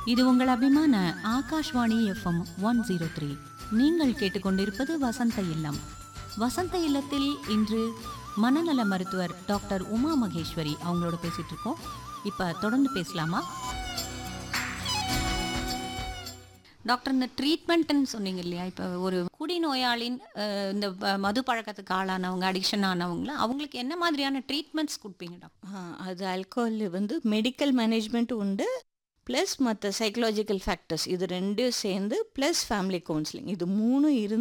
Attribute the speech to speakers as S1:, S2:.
S1: இது உங்கள் அபிமான Akashvani FM one zero three நீங்கள் கேட்டுக்கொண்டிருப்பது வசந்த இல்லம் வசந்த இல்லத்தில் இன்று மனநல மருத்துவர் டாக்டர் உமா மகேஸ்வரி அவங்களோட பேசிட்டு இருக்கோம் இப்ப தொடர்ந்து பேசலாமா டாக்டர் இந்த ட்ரீட்மெண்ட்னு சொன்னீங்க இல்லையா இப்போ ஒரு குடிநோயாளின் அஹ், இந்த வ- மது பழக்கத்துக்கு ஆளானவங்க அடிக்ஷன் ஆனவங்கள அவங்களுக்கு என்ன மாதிரியான ட்ரீட்மெண்ட்ஸ் கொடுப்பீங்க டாக்டர்
S2: ஆ, அது ஆல்கோஹால் வந்து மெடிக்கல் மேனேஜ்மெண்ட் உண்டு ப்ளஸ் மற்ற சைக்கலாஜிக்கல் ஃபேக்டர்ஸ் இது ரெண்டும் சேர்ந்து ப்ளஸ் ஃபேமிலி கவுன்சிலிங் இது மூணும் இருந்து